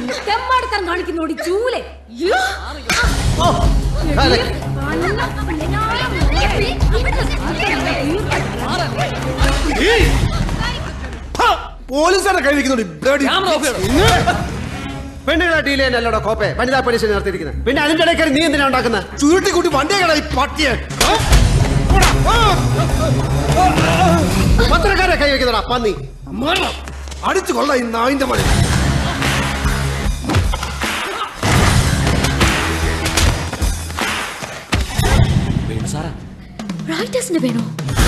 തെമ്മാടിത്തരം കാണിക്കുന്നോടി ചൂലെ യ്യോ. ഓ, കാലക്ക്. പോലീസുകാരെ കൈ വെക്കുന്നുണ്ട് ക്യാമറ ഓഫ് ചെയ്യണം. പെണ്ണുങ്ങളെ ഡീൽ ചെയ്യാനല്ലോടോ കോപ്പെ വനിതാ പോലീസിനെ നിർത്തിയിരിക്കുന്നത് പിന്നെ അതിന്റെ ഇടയ്ക്ക് കയറി നീ എന്തിനാ ഉണ്ടാക്കുന്നത് ചുരുട്ടി കൂട്ടി വണ്ടിയെ ഈ പട്ടിയെ പത്രക്കാരെ കൈ വെക്കുന്നടാ പന്നി മരണം അടിച്ചു കൊള്ള ഈ നായിന്റെ മണി വേണു സാറാ റൈറ്റേഴ്സിന് വേണോ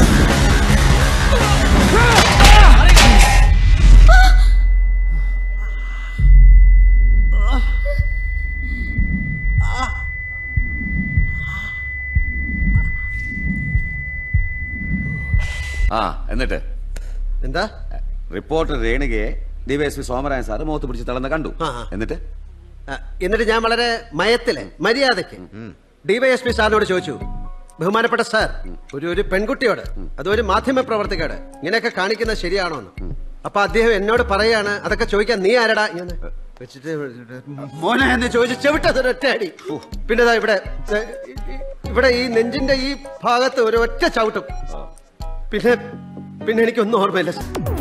ആ എന്നിട്ട് എന്താ റിപ്പോർട്ടർ രേണുകയെ ഡിവൈഎസ്പി സോമരായൻ സാറ് മുഖത്ത് പിടിച്ച് തളർന്ന് കണ്ടു ആ, ആ. എന്നിട്ട് ആ, എന്നിട്ട് ഞാൻ വളരെ മയത്തില് മര്യാദയ്ക്ക് ഡിവൈഎസ്പി സാറിനോട് ചോദിച്ചു ബഹുമാനപ്പെട്ട സാർ ഒരു ഒരു പെൺകുട്ടിയോട് അതൊരു മാധ്യമ പ്രവർത്തകയോട് ഇങ്ങനെയൊക്കെ കാണിക്കുന്നത് ശരിയാണോ എന്ന് അപ്പൊ അദ്ദേഹം എന്നോട് പറയാണ് അതൊക്കെ ചോദിക്കാൻ നീ ആരടാ ഇങ്ങനെ വെച്ചിട്ട് മോനെ എന്ന് ചോദിച്ച് ചെവിട്ടതൊരൊറ്റ അടി പിന്നെ ദാ ഇവിടെ ദേ, ഇ- ഇ- ഇവിടെ ഈ നെഞ്ചിന്റെ ഈ ഭാഗത്ത് ഒരു ഒറ്റ ചവിട്ടും പിന്നെ പിന്നെ എനിക്കൊന്നും ഓർമ്മയില്ല സാർ